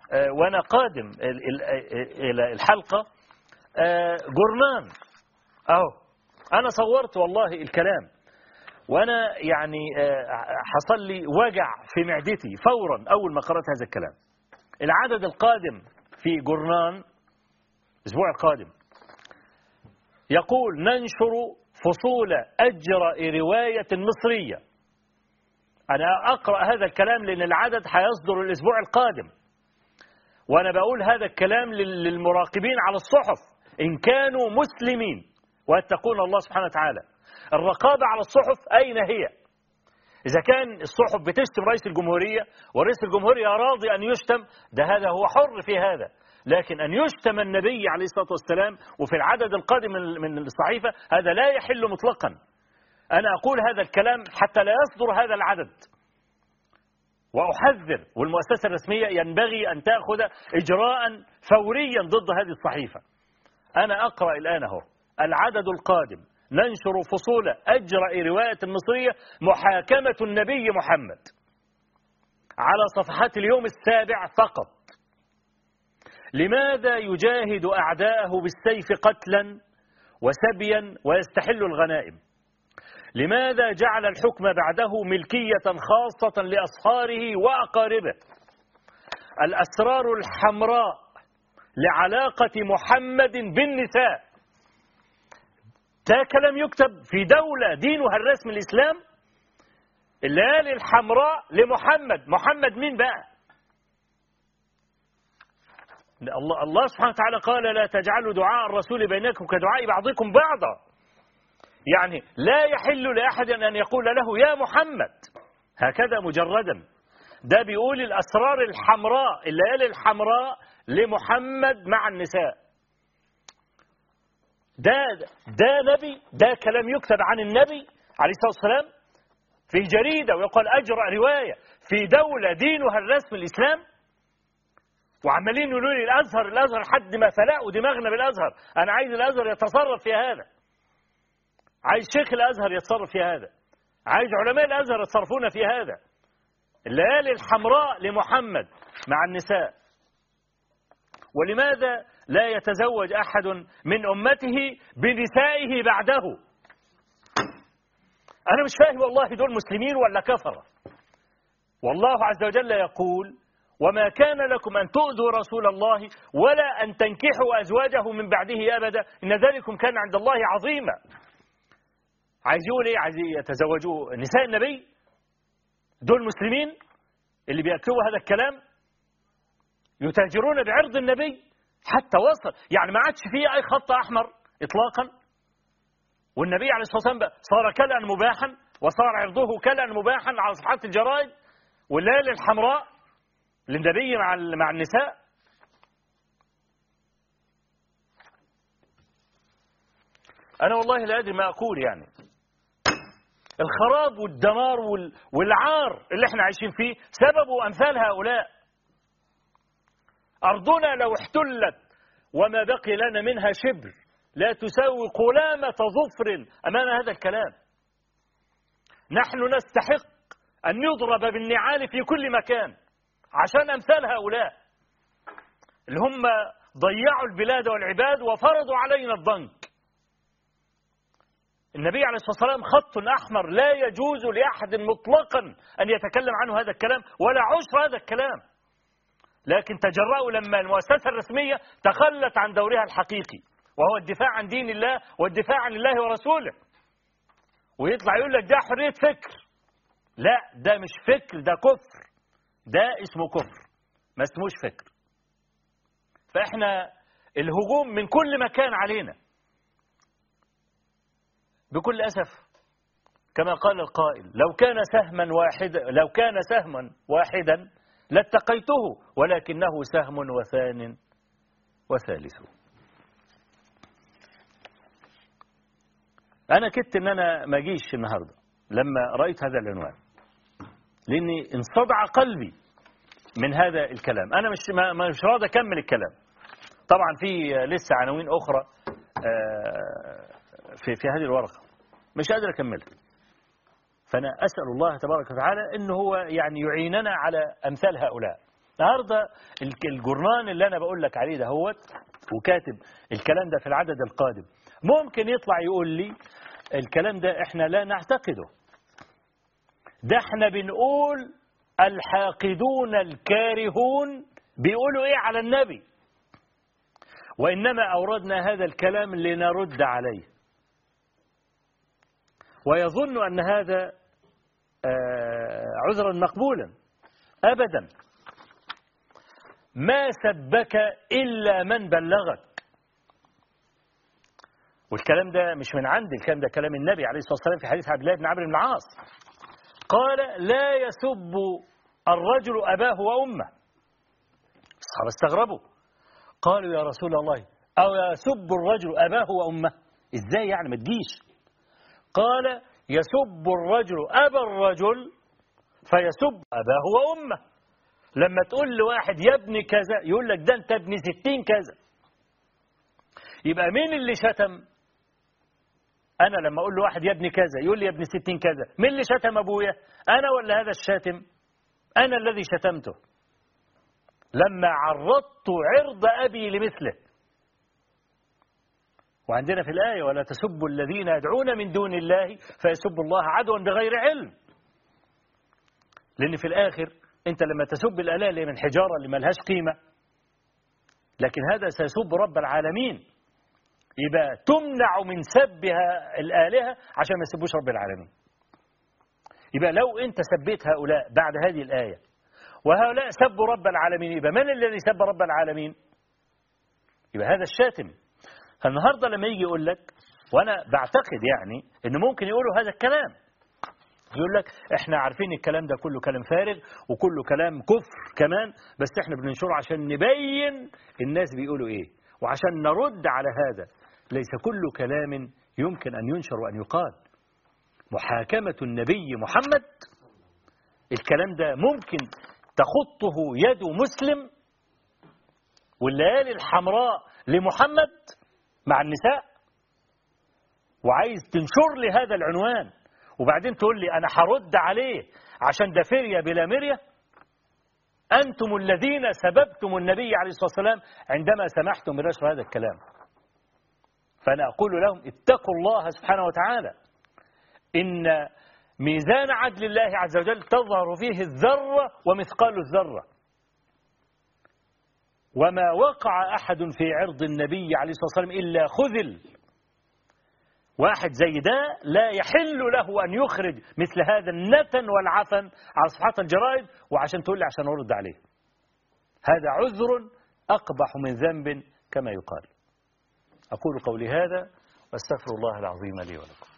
وأنا قادم إلى الحلقة جرنان أهو أنا صورت والله الكلام وأنا يعني حصل لي وجع في معدتي فورا أول ما قرأت هذا الكلام العدد القادم في جرنان الأسبوع القادم يقول ننشر فصول أجر رواية مصرية أنا أقرأ هذا الكلام لأن العدد هيصدر الأسبوع القادم وأنا بقول هذا الكلام للمراقبين على الصحف إن كانوا مسلمين ويتقون الله سبحانه وتعالى الرقابة على الصحف أين هي إذا كان الصحف بتشتم رئيس الجمهورية ورئيس الجمهورية راضي أن يشتم ده هذا هو حر في هذا لكن أن يشتم النبي عليه الصلاة والسلام وفي العدد القادم من الصحيفة هذا لا يحل مطلقا أنا أقول هذا الكلام حتى لا يصدر هذا العدد وأحذر والمؤسسة الرسمية ينبغي أن تأخذ إجراء فوريا ضد هذه الصحيفة أنا أقرأ الآن أهو العدد القادم ننشر فصول أجرأ رواية مصرية محاكمة النبي محمد على صفحات اليوم السابع فقط لماذا يجاهد أعداءه بالسيف قتلا وسبيا ويستحل الغنائم لماذا جعل الحكم بعده ملكية خاصة لأصهاره وأقاربه الأسرار الحمراء لعلاقة محمد بالنساء ده كلام يكتب في دولة دينها الرسمي الإسلام الليالي الحمراء لمحمد محمد مين بقى الله, الله سبحانه وتعالى قال لا تجعلوا دعاء الرسول بينكم كدعاء بعضكم بعضا يعني لا يحل لأحد أن يقول له يا محمد هكذا مجردا ده بيقول الأسرار الحمراء الليالي الحمراء لمحمد مع النساء ده ده نبي ده كلام يكتب عن النبي عليه الصلاة والسلام في جريدة ويقال أجرأ رواية في دولة دينها الرسمي الإسلام وعمالين يقولوا لي الأزهر الأزهر حد ما فلقوا دماغنا بالأزهر أنا عايز الأزهر يتصرف في هذا عايز شيخ الأزهر يتصرف في هذا عايز علماء الأزهر يتصرفون في هذا الليالي الحمراء لمحمد مع النساء ولماذا لا يتزوج أحد من أمته بنسائه بعده أنا مش فاهم والله دول مسلمين ولا كفرة والله عز وجل يقول وما كان لكم أن تؤذوا رسول الله ولا أن تنكحوا أزواجه من بعده أبدا إن ذلكم كان عند الله عظيما عايز يقول إيه عايز يتزوجوا نساء النبي دول مسلمين اللي بيكتبوا هذا الكلام يتاجرون بعرض النبي حتى وصل يعني ما عادش فيه أي خط أحمر إطلاقا والنبي عليه الصلاة والسلام صار كلا مباحا وصار عرضه كلا مباحا على صفحات الجرائد والليالي الحمراء للنبي مع مع النساء أنا والله لا أدري ما أقول يعني الخراب والدمار والعار اللي احنا عايشين فيه سببه أمثال هؤلاء أرضنا لو احتلت وما بقي لنا منها شبر لا تساوي قلامة ظفر أمام هذا الكلام نحن نستحق أن يضرب بالنعال في كل مكان عشان أمثال هؤلاء اللي هم ضيعوا البلاد والعباد وفرضوا علينا الضنك النبي عليه الصلاة والسلام خط أحمر لا يجوز لأحد مطلقا أن يتكلم عنه هذا الكلام ولا عشر هذا الكلام لكن تجرأوا لما المؤسسة الرسمية تخلت عن دورها الحقيقي وهو الدفاع عن دين الله والدفاع عن الله ورسوله ويطلع يقول لك ده حرية فكر لا ده مش فكر ده كفر ده اسمه كفر ما اسموش فكر فاحنا الهجوم من كل مكان علينا بكل أسف كما قال القائل لو كان سهما واحدا لو كان سهما واحدا لاتقيته ولكنه سهم وثان وثالث أنا كدت إن أنا ما أجيش النهاردة لما رأيت هذا العنوان لأني انصدع قلبي من هذا الكلام أنا مش ما مش راضي أكمل الكلام طبعا في لسه عناوين أخرى في في هذه الورقة مش قادر أكملها فأنا أسأل الله تبارك وتعالى إن هو يعني يعيننا على أمثال هؤلاء النهارده الجرنان اللي انا بقول لك عليه ده هوت وكاتب الكلام ده في العدد القادم ممكن يطلع يقول لي الكلام ده احنا لا نعتقده ده احنا بنقول الحاقدون الكارهون بيقولوا ايه على النبي وإنما أوردنا هذا الكلام لنرد عليه ويظن أن هذا عذرا مقبولا أبدا ما سبك إلا من بلغك والكلام ده مش من عندي الكلام ده كلام النبي عليه الصلاة والسلام في حديث عبد الله بن عمرو بن العاص قال لا يسب الرجل أباه وأمه الصحابة استغربوا قالوا يا رسول الله أو يسب الرجل أباه وأمه إزاي يعني ما تجيش قال يسب الرجل أبا الرجل فيسب أباه وأمه لما تقول لواحد يا ابن كذا يقول لك ده أنت ابن ستين كذا يبقى مين اللي شتم أنا لما أقول لواحد يا ابن كذا يقول لي يا ابن ستين كذا مين اللي شتم أبويا أنا ولا هذا الشاتم أنا الذي شتمته لما عرضت عرض أبي لمثله وعندنا في الآية ولا تسبوا الذين يدعون من دون الله فيسبوا الله عدوا بغير علم لأن في الآخر أنت لما تسب الآلهة اللي من حجارة اللي ملهاش قيمة لكن هذا سيسب رب العالمين يبقى تمنع من سبها الآلهة عشان ما يسبوش رب العالمين يبقى لو أنت سبيت هؤلاء بعد هذه الآية وهؤلاء سبوا رب العالمين يبقى من الذي سب رب العالمين يبقى هذا الشاتم فالنهاردة لما يجي يقول لك وأنا بعتقد يعني أنه ممكن يقولوا هذا الكلام يقول لك احنا عارفين الكلام ده كله كلام فارغ وكله كلام كفر كمان بس احنا بننشره عشان نبين الناس بيقولوا ايه وعشان نرد على هذا ليس كل كلام يمكن أن ينشر وأن يقال محاكمة النبي محمد الكلام ده ممكن تخطه يد مسلم والليالي الحمراء لمحمد مع النساء وعايز تنشر لي هذا العنوان وبعدين تقول لي أنا هرد عليه عشان ده فرية بلا مرية أنتم الذين سببتم النبي عليه الصلاة والسلام عندما سمحتم بنشر هذا الكلام فأنا أقول لهم اتقوا الله سبحانه وتعالى إن ميزان عدل الله عز وجل تظهر فيه الذرة ومثقال الذرة وما وقع أحد في عرض النبي عليه الصلاة والسلام إلا خذل واحد زي ده لا يحل له أن يخرج مثل هذا النتن والعفن على صفحات الجرائد وعشان تقول لي عشان أرد عليه هذا عذر أقبح من ذنب كما يقال أقول قولي هذا واستغفر الله العظيم لي ولكم